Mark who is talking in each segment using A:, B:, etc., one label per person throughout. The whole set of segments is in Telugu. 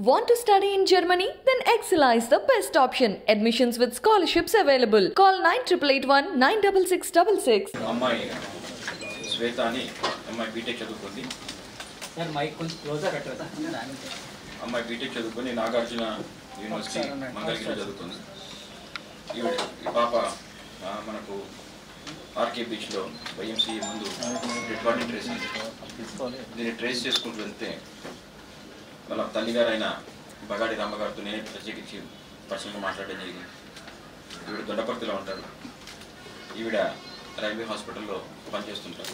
A: Want to study in Germany? Then Excella is the best option. Admissions with scholarships available. Call 9881 96666.
B: అమ్మాయి శ్వేత అని అమ్మాయి బీటెక్ చదువుకుంది
C: సార్ మైక్ కొంచెం క్లోజర్ పెట్టరా
B: అమ్మాయి బీటెక్ చదువుకొని నాగార్జున యూనివర్సిటీ మంగళగిరిలో చదువుతుంది ఈవిడ ఈ పాప ఆ, మనకు ఆర్కే బీచ్లో వైఎంసీ ముందు డెడ్ బాడీ ట్రేస్ అయింది దీన్ని ట్రేస్ చేసుకుంటూ వెళ్తే వాళ్ళ తల్లిగారైన బగాడి రామగారితో నేనే ప్రత్యేకించి పర్సనల్గా మాట్లాడడం జరిగింది ఈవిడ దొండపర్తిలో ఉంటారు ఈవిడ రైల్వే హాస్పిటల్లో పనిచేస్తుంటారు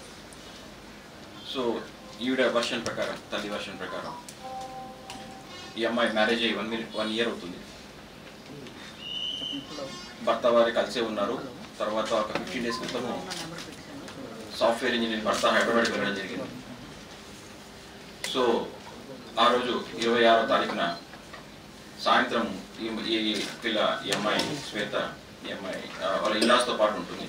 B: సో ఈవిడ వర్షన్ ప్రకారం తల్లి వర్షన్ ప్రకారం ఈ అమ్మాయి మ్యారేజ్ అయ్యి వన్ వన్ ఇయర్ అవుతుంది భర్త వారి కలిసే ఉన్నారు తర్వాత ఒక ఫిఫ్టీన్ డేస్ క్రితము సాఫ్ట్వేర్ ఇంజనీర్ భర్త హైదరాబాద్ వెళ్ళడం జరిగింది సో ఆ రోజు ఇరవై ఆరో తారీఖున సాయంత్రం ఈ ఈ పిల్ల ఈ అమ్మాయి శ్వేత ఈ అమ్మాయి ఆ, వాళ్ళ ఇల్లాస్తో పాటు ఉంటుంది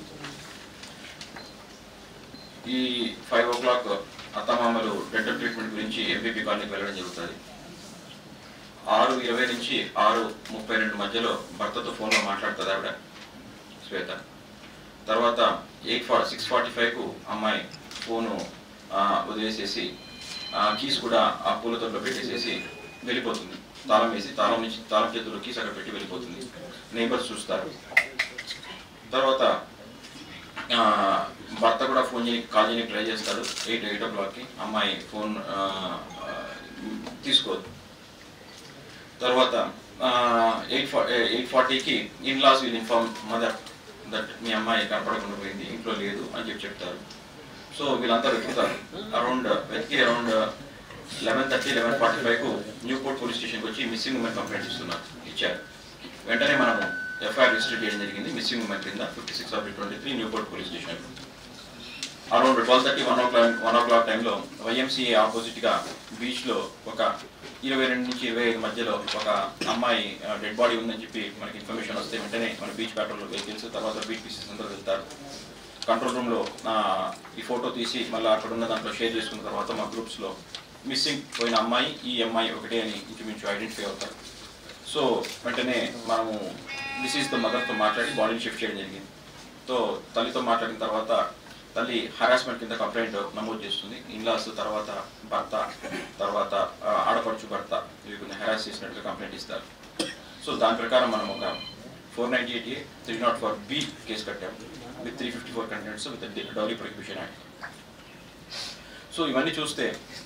B: ఈ ఫైవ్ ఓ క్లాక్ అత్తమామలు డెంటల్ ట్రీట్మెంట్ గురించి ఎంపీపీ కాలనీకి వెళ్ళడం జరుగుతుంది ఆరు ఇరవై నుంచి ఆరు ముప్పై రెండు మధ్యలో భర్తతో ఫోన్లో మాట్లాడుతుంది ఆవిడ శ్వేత తర్వాత ఎయిట్ ఫార్ సిక్స్ ఫార్టీ ఫైవ్కు అమ్మాయి ఫోను ఆ, వదిలేసేసి ఆ కీస్ కూడా ఆ పూల తొట్లో పెట్టేసేసి వెళ్ళిపోతుంది తాళం వేసి తాళం నుంచి తాళం చేతుల్లో కీస్ అక్కడ పెట్టి వెళ్ళిపోతుంది నేబర్స్ చూస్తారు తర్వాత ఆ, భర్త కూడా ఫోన్ చేయ కాల్ చేయడానికి ట్రై చేస్తాడు ఎయిట్ ఎయిట్ ఓ క్లాక్కి అమ్మాయి ఫోన్ ఆ, ఆ, తీసుకోదు తర్వాత ఎయిట్ ఫా ఎయిట్ ఫార్టీకి in laws will inform mother that మీ అమ్మాయి కనపడకుండా పోయింది ఇంట్లో లేదు అని చెప్పి చెప్తారు సో వీళ్ళంతా వెతుకుతారు అరౌండ్ వెతికి around eleven thirty eleven forty ఫైవ్కు న్యూపోర్ట్ పోలీస్ స్టేషన్కి వచ్చి మిస్సింగ్ ఉమెన్ కంప్లైంట్ ఇస్తున్నారు ఇచ్చారు వెంటనే మనము ఎఫ్ఐఆర్ రిజిస్టర్ చేయడం జరిగింది మిస్సింగ్ ఉమెన్ కింద fifty six of twenty three Newport police station around twelve thirty one o'clock one o'clock టైంలో వైఎంసీఏ ఆపోజిట్గా బీచ్లో ఒక ఇరవై రెండు నుంచి ఇరవై ఐదు మధ్యలో ఒక అమ్మాయి డెడ్ బాడీ ఉందని చెప్పి మనకి ఇన్ఫర్మేషన్ వస్తే వెంటనే మన బీచ్ పెట్రోల్ వెహికల్స్ తర్వాత బీచ్ పీసెస్ అందరూ వెళ్తారు కంట్రోల్ రూమ్లో ఈ ఫోటో తీసి మళ్ళీ అక్కడ ఉన్న దాంట్లో షేర్ చేసుకున్న తర్వాత మా గ్రూప్స్లో మిస్సింగ్ పోయిన అమ్మాయి ఈ అమ్మాయి ఒకటే అని ఇంచుమించు ఐడెంటిఫై అవుతారు సో వెంటనే మనము డిసీజ్తో మదర్తో మాట్లాడి బాడీని షిఫ్ట్ చేయడం జరిగింది సో తల్లితో మాట్లాడిన తర్వాత తల్లి హరాస్మెంట్ కింద కంప్లైంట్ నమోదు చేస్తుంది ఇన్లాస్ తర్వాత భర్త తర్వాత ఆ, ఆడపడుచు భర్త ఇవి కొంచెం హెరాస్ చేసినట్టుగా కంప్లైంట్ ఇస్తారు సో దాని ప్రకారం మనం ఒక four ninety eight A three not four B case కట్టాం with three fifty four contents with dowry prohibition act so ఇవన్నీ చూస్తే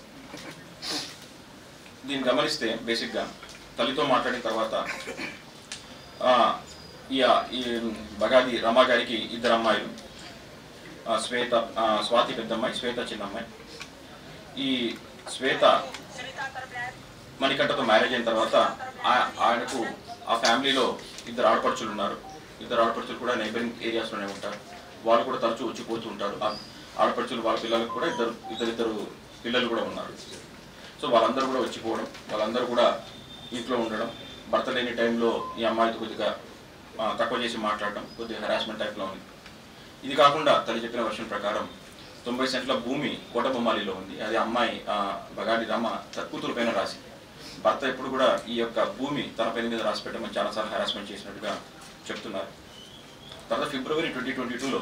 B: దీన్ని గమనిస్తే బేసిక్గా తల్లితో మాట్లాడిన తర్వాత ఆ, ఈ ఈ బగాది రమా గారికి ఇద్దరు అమ్మాయిలు ఆ, శ్వేత ఆ, స్వాతి పెద్ద అమ్మాయి శ్వేత చిన్న అమ్మాయి ఈ శ్వేత మణికంఠతో మ్యారేజ్ అయిన తర్వాత ఆ- ఆయనకు ఆ ఫ్యామిలీలో ఇద్దరు ఆడపడుచులు ఉన్నారు ఇద్దరు ఆడపడుచులు కూడా నైబరింగ్ ఏరియాస్లోనే ఉంటారు వాళ్ళు కూడా తరచూ వచ్చిపోతూ ఉంటారు ఆ ఆడపడుచులు వాళ్ళ పిల్లలకు కూడా ఇద్దరు ఇద్దరిద్దరు పిల్లలు కూడా ఉన్నారు సో వాళ్ళందరూ కూడా వచ్చిపోవడం వాళ్ళందరూ కూడా ఇంట్లో ఉండడం భర్త లేని టైంలో ఈ అమ్మాయితో కొద్దిగా ఆ, తక్కువ చేసి మాట్లాడడం కొద్దిగా హెరాస్మెంట్ టైప్లో ఉంది ఇది కాకుండా తల్లి చెప్పిన వర్షం ప్రకారం తొంభై సెంట్ల భూమి కోటబొమ్మాలిలో ఉంది అది అమ్మాయి ఆ, బగాడి రమ్మ త- కూతురు పైన రాసి భర్త ఎప్పుడు కూడా ఈ యొక్క భూమి తన పైన మీద రాసి పెట్టమని చాలాసార్లు హెరాస్మెంట్ చేసినట్టుగా చెప్తున్నారు తర్వాత ఫిబ్రవరి ట్వంటీ ట్వంటీ టూలో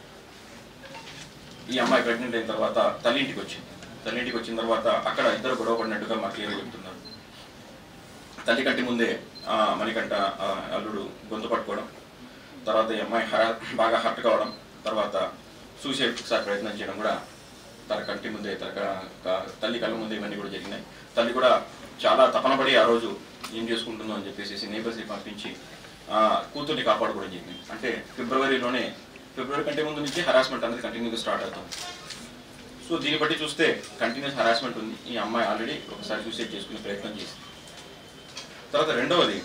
B: ఈ అమ్మాయి ప్రెగ్నెంట్ అయిన తర్వాత తల్లి ఇంటికి వచ్చింది తల్లి ఇంటికి వచ్చిన తర్వాత అక్కడ ఇద్దరు గొడవ పడినట్టుగా మాకు క్లియర్గా చెప్తున్నారు తల్లి కంటి ముందే ఆ, మణికంఠ ఆ, అల్లుడు గొంతు పట్టుకోవడం తర్వాత ఈ అమ్మాయి హరా బాగా హర్ట్ కావడం తర్వాత సూసైడ్ సార్ ప్రయత్నం చేయడం కూడా తన కంటి ముందే తన క- క- తల్లి కళ్ళ ముందే ఇవన్నీ కూడా జరిగినాయి తల్లి కూడా చాలా తపనపడి ఆ రోజు ఏం చేసుకుంటుందో అని చెప్పేసి నేబర్స్ని పంపించి ఆ, కూతుర్ని కాపాడుకోవడం జరిగింది అంటే ఫిబ్రవరిలోనే ఫిబ్రవరి కంటే ముందు నుంచి హరాస్మెంట్ అనేది కంటిన్యూగా స్టార్ట్ అవుతుంది సో దీన్ని బట్టి చూస్తే కంటిన్యూస్ హరాస్మెంట్ ఉంది ఈ అమ్మాయి ఆల్రెడీ ఒకసారి సూసైడ్ చేసుకునే ప్రయత్నం చేసింది తర్వాత రెండవది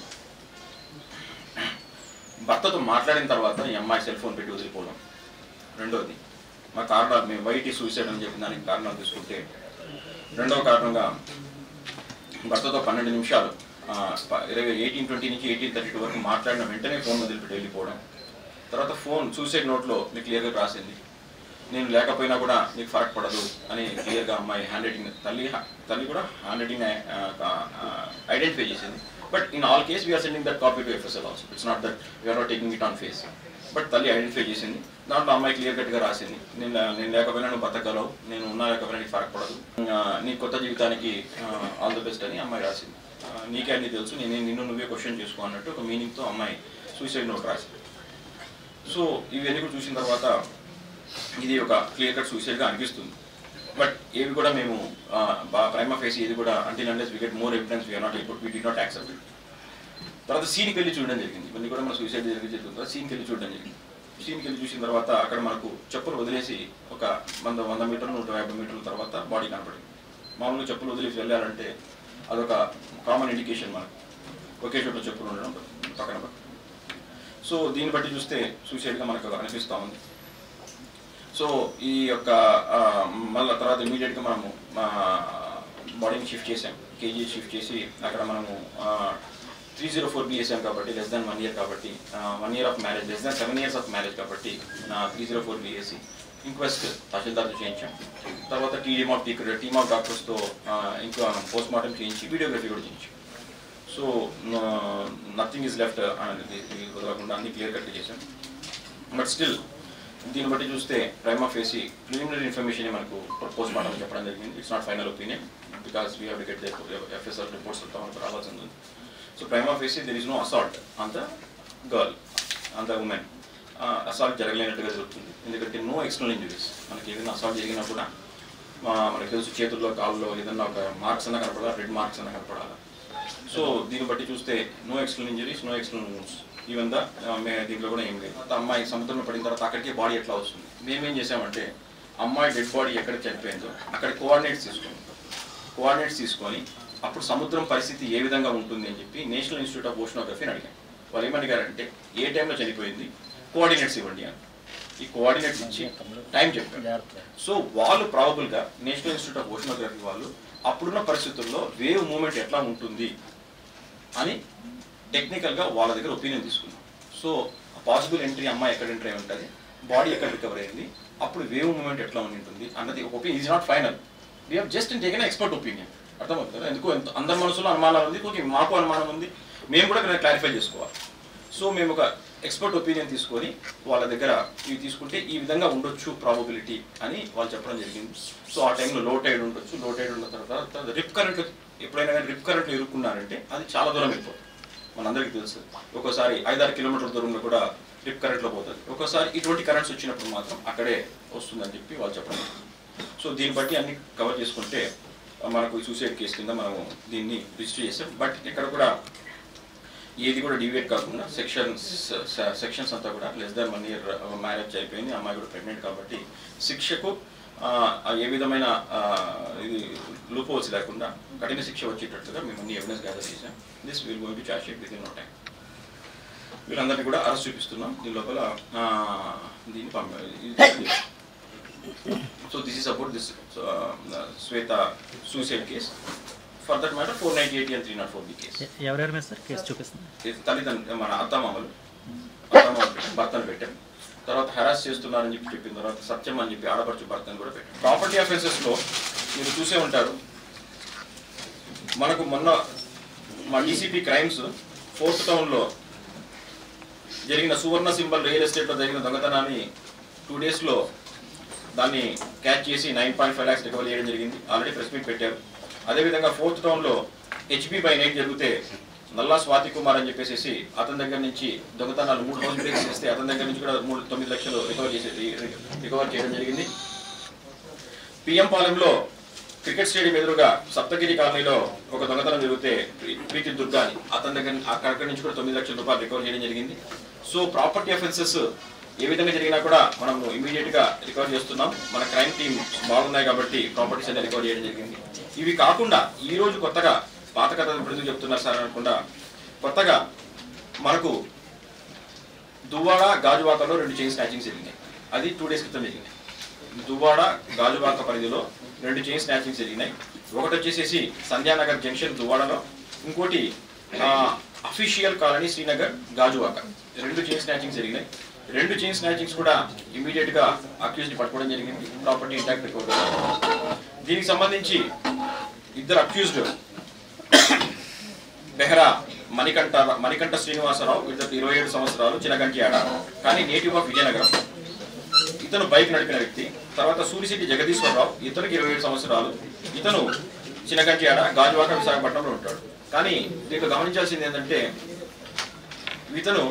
B: భర్తతో మాట్లాడిన తర్వాత ఈ అమ్మాయి సెల్ ఫోన్ పెట్టి వదిలిపోవడం రెండవది మా కారణాలు మేము వైటీ సూసైడ్ అని చెప్పిన దానికి కారణాలు తీసుకుంటే రెండవ కారణంగా భర్తతో పన్నెండు నిమిషాలు ఆ, ప- ఇరవై ఎయిటీన్ ట్వంటీ నుంచి ఎయిటీన్ థర్టీ టూ వరకు మాట్లాడిన వెంటనే ఫోన్ వదిలిపెట్టి వెళ్ళిపోవడం తర్వాత ఫోన్ సూసైడ్ నోట్లో మీకు క్లియర్గా రాసింది నేను లేకపోయినా కూడా నీకు ఫరక్ పడదు అని క్లియర్గా అమ్మాయి హ్యాండ్ రైటింగ్ తల్లి తల్లి కూడా హ్యాండ్ రైటింగ్ ఐడెంటిఫై చేసింది but in all case we are sending that copy to F S L also it's not that we are not taking it on face but తల్లి ఐడెంటిఫై చేసింది దాంట్లో అమ్మాయి క్లియర్ కట్గా రాసింది నేను నేను లేకపోయినా నువ్వు బతకగలవు నేను ఉన్నా లేకపోయినా నీకు ఫరక్ పడదు ఆ, నీ కొత్త జీవితానికి ఆల్ ది బెస్ట్ అని అమ్మాయి రాసింది ఆ, నీకే అన్ని తెలుసు నేను నిన్ను నువ్వే క్వశ్చన్ చేసుకో అన్నట్టు ఒక మీనింగ్తో అమ్మాయి సూసైడ్ నోట్ రాసింది సో ఇవన్నీ కూడా చూసిన తర్వాత ఇది ఒక క్లియర్ కట్ సూసైడ్గా అనిపిస్తుంది బట్ ఏవి కూడా మేము ప్రైమా ఫేస్ ఇది కూడా until unless we get more evidence we are not able we did not accept తర్వాత సీన్కి వెళ్ళి చూడడం జరిగింది ఇవన్నీ కూడా మన సూసైడ్ జరిగి జరుగుతుంది సీన్కి వెళ్ళి చూడడం జరిగింది సీన్కి వెళ్ళి చూసిన తర్వాత అక్కడ మనకు చెప్పులు వదిలేసి ఒక వంద వంద మీటర్లు నూట యాభై మీటర్ల తర్వాత బాడీ కనపడింది మామూలుగా చెప్పులు వదిలేసి వెళ్ళాలంటే అదొక కామన్ ఇండికేషన్ మనకు ఒకే చోట చెప్పులు ఉండడం పక్కన పక్కన సో దీన్ని బట్టి చూస్తే సూసైడ్గా మనకు అనిపిస్తూ ఉంది సో ఈ యొక్క ఆ, మళ్ళా తర్వాత ఇమీడియట్గా మనము బాడీని షిఫ్ట్ చేసాం కేజీ షిఫ్ట్ చేసి అక్కడ మనము త్రీ జీరో ఫోర్ బిఎస్ఎం కాబట్టి లెస్ దాన్ వన్ ఇయర్ కాబట్టి one year of marriage less than seven years of marriage కాబట్టి three zero four B S C inquest తహసీల్దార్తో చేయించాం తర్వాత టీమ్ ఆఫ్ ఇక్కడ టీమ్ ఆఫ్ డాక్టర్స్తో ఇంకా పోస్ట్ మార్టం చేయించి వీడియోగ్రఫీ కూడా చేయించాం సో నథింగ్ ఈజ్ లెఫ్ట్ అనేది వదలకుండా అన్ని క్లియర్ కట్ చేశాం బట్ స్టిల్ దీన్ని బట్టి చూస్తే ప్రైమా ఫేసి ప్రిలిమినరీ ఇన్ఫర్మేషన్ మనకు పోస్ట్ మార్టం చెప్పడం జరిగింది it's not final opinion because we have to get F S R reports అంతా మనకు రావాల్సి ఉంది so prima facie there is no assault on the girl on the women assault జరగలేనట్టుగా జరుగుతుంది ఎందుకంటే నో ఎక్స్టర్నల్ ఇంజరీస్ మనకి ఏదైనా అసాల్ట్ జరిగినా కూడా మా- మనకి తెలుసు చేతుల్లో కాళ్ళలో ఏదన్నా ఒక మార్క్స్ అన్న కనపడాలి రెడ్ మార్క్స్ అన్న కనపడాలి సో దీన్ని బట్టి చూస్తే no external injuries no external moves even the దీంట్లో కూడా ఏం లేదు ఆ అమ్మాయి సముద్రంలో పడిన తర్వాత అక్కడికి బాడీ ఎట్లా వస్తుంది మేమేం చేసామంటే అమ్మాయి డెడ్ బాడీ ఎక్కడ చనిపోయిందో అక్కడ కోఆర్డినేట్స్ తీసుకున్నాం కోఆర్డినేట్స్ తీసుకొని అప్పుడు సముద్రం పరిస్థితి ఏ విధంగా ఉంటుంది అని చెప్పి నేషనల్ ఇన్స్టిట్యూట్ ఆఫ్ ఓషనోగ్రఫీని అడిగాం వాళ్ళు ఏమడిగారంటే ఏ టైంలో చనిపోయింది కోఆర్డినేట్స్ ఇవ్వండి అని ఈ కోఆర్డినేట్స్ ఇచ్చి టైం చెప్పారు సో వాళ్ళు ప్రాబబుల్గా నేషనల్ ఇన్స్టిట్యూట్ ఆఫ్ ఓషనోగ్రఫీ వాళ్ళు అప్పుడున్న పరిస్థితుల్లో వేవ్ మూమెంట్ ఎట్లా ఉంటుంది అని టెక్నికల్గా వాళ్ళ దగ్గర ఒపీనియన్ తీసుకున్నాం సో పాసిబుల్ ఎంట్రీ అమ్మాయి ఎక్కడ ఎంట్రీ అయి ఉంటుంది బాడీ ఎక్కడ రికవర్ అయింది అప్పుడు వేవ్ మూమెంట్ ఎట్లా ఉండి ఉంటుంది అన్నది ఒక opinion is not final we have just taken expert opinion అర్థమవుతుంది కదా ఎందుకు ఎంత- అందరి మనసులో అనుమానాలు ఉంది ఓకే మాకు అనుమానం ఉంది మేము కూడా క్లారిఫై చేసుకోవాలి సో మేము ఒక ఎక్స్పర్ట్ ఒపీనియన్ తీసుకొని వాళ్ళ దగ్గర ఇవి తీసుకుంటే ఈ విధంగా ఉండొచ్చు ప్రాబబిలిటీ అని వాళ్ళు చెప్పడం జరిగింది సో ఆ టైంలో లో టైడ్ ఉండొచ్చు లో టైడ్ ఉన్న తర్వాత రిప్ కరెంట్ ఎప్పుడైనా కానీ రిప్ కరెంట్ ఇరుక్కున్నారంటే అది చాలా దూరం వెళ్ళిపోతుంది మనందరికీ తెలుసు ఒక్కోసారి ఐదారు కిలోమీటర్ల దూరంలో కూడా రిప్ కరెంట్లో పోతుంది ఒక్కోసారి ఇటువంటి కరెంట్స్ వచ్చినప్పుడు మాత్రం అక్కడే వస్తుందని చెప్పి వాళ్ళు చెప్పడం జరిగింది. సో దీన్ని బట్టి అన్ని కవర్ చేసుకుంటే ఆ, మనకు సూసైడ్ కేసు కింద మనం దీన్ని రిజిస్టర్ చేసాం బట్ ఇక్కడ కూడా ఏది కూడా డివేట్ కాకుండా సెక్షన్స్ సెక్షన్స్ అంతా కూడా less than one year marriage అయిపోయింది అమ్మాయి కూడా ప్రెగ్నెంట్ కాబట్టి శిక్షకు ఆ, ఆ ఏ విధమైన ఆ, ఇది లూపోల్స్ లేకుండా కఠిన శిక్ష వచ్చేటట్టుగా మేము అన్ని ఎవిడెన్స్ గ్యాదర్ చేసాం this will going to charge sheet within no time వీళ్ళందరినీ కూడా అరెస్ట్ చూపిస్తున్నాం దీని లోపల ఆ, దీన్ని పంప so this is about this Swetha suicide case for that matter four ninety eight and three not four B case
C: ఎవరెవరి మీద సార్ కేసు చూపిస్తుంది
B: ఇది తల్లిదండ్రులు మన అత్తమామలు అత్తమామలు పెట్టాం భర్తను పెట్టాం తర్వాత హెరాస్ చేస్తున్నారని చెప్పి చెప్పిన తర్వాత సత్యం అని చెప్పి ఆడపడుచు భర్తను కూడా పెట్టాం ప్రాపర్టీ లో మీరు చూసే ఉంటారు మనకు మొన్న మా డీసీపీ క్రైమ్స్ ఫోర్త్ టౌన్లో జరిగిన సువర్ణ సింబల్ రియల్ ఎస్టేట్లో జరిగిన దొంగతనాన్ని టూ డేస్లో దాన్ని క్యాచ్ చేసి nine point five lakhs recover చేయడం జరిగింది ఆల్రెడీ ప్రెస్ మీట్ పెట్టారు అదేవిధంగా ఫోర్త్ టౌన్లో హెచ్బి బై నైట్ జరిగితే నల్లా స్వాతి కుమార్ అని చెప్పేసి అతని దగ్గర నుంచి దొంగతనాలు మూడు హౌస్ బ్రేక్స్ చేస్తే అతని దగ్గర నుంచి కూడా మూడు తొమ్మిది లక్షలు రికవర్ చేసే రికవర్ చేయడం జరిగింది పిఎం పాలెంలో క్రికెట్ స్టేడియం ఎదురుగా సప్తగిరి కాలనీలో ఒక దొంగతనం జరిగితే ప్రీ- ప్రీతి దుర్గాని అతని దగ్గర అక్కడి నుంచి కూడా తొమ్మిది లక్షల రూపాయలు రికవర్ చేయడం జరిగింది సో ప్రాపర్టీ అఫెన్సెస్ ఏ విధంగా జరిగినా కూడా మనం ఇమీడియట్ గా రికవర్ చేస్తున్నాం మన క్రైమ్ టీమ్ బాగున్నాయి కాబట్టి ప్రాపర్టీస్ అన్ని రికవర్ చేయడం జరిగింది ఇవి కాకుండా ఈ రోజు కొత్తగా పాత కథ ఇప్పుడు ఎందుకు చెప్తున్నారు సార్ అనకుండా కొత్తగా మనకు దువ్వాడ గాజువాకలో రెండు చైన్ స్నాచింగ్స్ జరిగినాయి అది టూ డేస్ క్రితం జరిగినాయి దువ్వాడ గాజువాక పరిధిలో రెండు చైన్ స్నాచింగ్స్ జరిగినాయి ఒకటి వచ్చేసేసి సంధ్యానగర్ జంక్షన్ దువ్వాడలో ఇంకోటి అఫీషియల్ కాలనీ శ్రీనగర్ గాజువాక రెండు చైన్ స్నాచింగ్స్ జరిగినాయి రెండు చైన్ స్నాచింగ్స్ కూడా ఇమీడియట్ గా అక్యూజ్ ని పట్టుకోవడం జరిగింది ప్రాపర్టీ ఇంటాక్ట్ రికవర్ దీనికి సంబంధించి ఇద్దరు అక్యూజ్డ్ బెహ్రా మణికంఠ మణికంఠ శ్రీనివాసరావు ఇద్దరు ఇరవై ఏడు సంవత్సరాలు చినగంటియాడ కానీ నేటివ్ ఆఫ్ విజయనగరం ఇతను బైక్ నడిపిన వ్యక్తి తర్వాత సూరిశెట్టి జగదీశ్వరరావు ఇతనికి ఇరవై ఏడు సంవత్సరాలు ఇతను చినగంటియాడ గాజువాక విశాఖపట్నంలో ఉంటాడు కానీ దీంట్లో గమనించాల్సింది ఏంటంటే ఇతను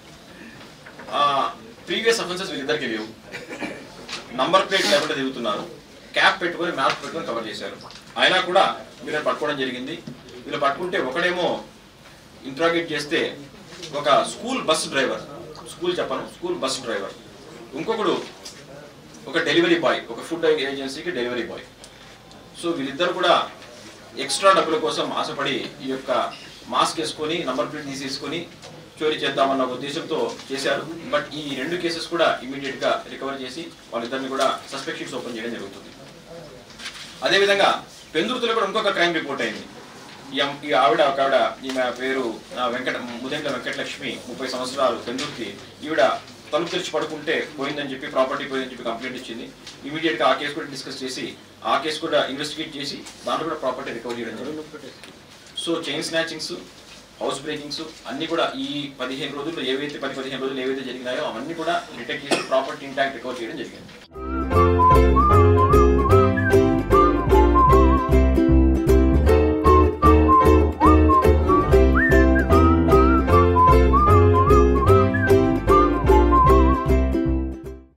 B: ప్రీవియస్ అఫెన్సెస్ వీళ్ళిద్దరికి లేవు నంబర్ ప్లేట్ లేకుండా తిరుగుతున్నారు క్యాప్ పెట్టుకొని మ్యాప్ పెట్టుకొని కవర్ చేశారు అయినా కూడా వీళ్ళని పట్టుకోవడం జరిగింది వీళ్ళు పట్టుకుంటే ఒకడేమో ఇంట్రాగేట్ చేస్తే ఒక స్కూల్ బస్ డ్రైవర్ స్కూల్ చెప్పను స్కూల్ బస్ డ్రైవర్ ఇంకొకడు ఒక డెలివరీ బాయ్ ఒక ఫుడ్ ఏజెన్సీకి డెలివరీ బాయ్ సో వీళ్ళిద్దరు కూడా ఎక్స్ట్రా డబ్బుల కోసం ఆశపడి ఈ యొక్క మాస్క్ వేసుకొని నంబర్ ప్లేట్ తీసేసుకొని చోరీ చేద్దామన్న ఒక ఉద్దేశంతో చేశారు బట్ ఈ రెండు కేసెస్ కూడా ఇమీడియట్ గా రికవర్ చేసి వాళ్ళిద్దరిని కూడా సస్పెక్ట్ షీట్స్ ఓపెన్ చేయడం జరుగుతుంది అదేవిధంగా పెందుర్తిలో కూడా ఇంకొక క్రైమ్ రిపోర్ట్ అయింది ఈ అమ్- ఈ ఆవిడ ఒక ఆవిడ ఈమె పేరు ఆ, వెంకట ముదెండ్ల వెంకటలక్ష్మి ముప్పై సంవత్సరాలు పెందుర్తి ఈవిడ తలుపు తెరిచి పడుకుంటే పోయిందని చెప్పి ప్రాపర్టీ పోయిందని చెప్పి కంప్లైంట్ ఇచ్చింది ఇమీడియట్ గా ఆ కేసు కూడా డిస్కస్ చేసి ఆ కేసు కూడా ఇన్వెస్టిగేట్ చేసి దాంట్లో కూడా ప్రాపర్టీ రికవర్ చేయడం జరిగింది so chain snatchings house breakings అన్ని కూడా ఈ పదిహేను రోజుల్లో ఏవైతే పది పదిహేను రోజులు ఏవైతే జరిగినాయో అవన్నీ కూడా డిటెక్ట్ చేసి ప్రాపర్టీ ఇంటాక్ట్ రికవర్ చేయడం జరిగింది